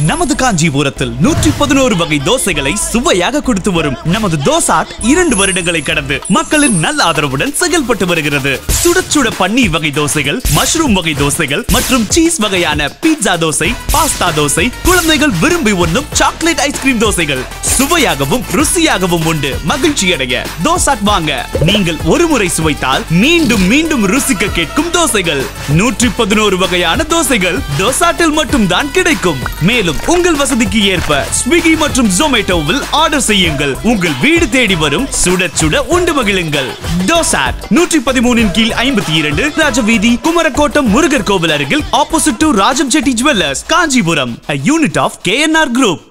நமது காஞ்சிபுரத்தில் நூற்றி பதினோரு வகை தோசைகளை சுவையாக கொடுத்து வரும் நமது தோசாட் இரண்டு வருடங்களை கடந்து மக்களின் நல்ல ஆதரவுடன் செயல்பட்டு வருகிறது சுட சுட பன்னீர் வகை தோசைகள் மஷ்ரூம் வகை தோசைகள் மற்றும் சீஸ் வகையான பீட்சா தோசை பாஸ்தா தோசை குழந்தைகள் விரும்பி உண்ணும் சாக்லேட் ஐஸ்கிரீம் தோசைகள் சுவையாகவும் ருசியாகவும் உண்டு மகிழ்ச்சி அடைய தோசாட் வாங்க நீங்கள் ஒரு முறை சுவைத்தால் மீண்டும் மீண்டும் ருசிக்க கேட்கும் தோசைகள் நூற்றி பதினோரு வகையான தோசைகள் தோசாட்டில் மட்டும் தான் கிடைக்கும் மேலும் உங்கள் வசதிக்கு ஏற்ப ஸ்விக்கி மற்றும் ஜொமேட்டோவில் ஆர்டர் செய்யுங்கள் உங்கள் வீடு தேடி வரும் சுட சுட உண்டு மகிழுங்கள் தோசாட் நூற்றி பதிமூணின் கீழ் ஐம்பத்தி இரண்டு ராஜவீதி குமரக்கோட்டம் முருகர் கோவில் அருகில் opposite to Rajam Chetty jewellers Kanchipuram unit of KNR group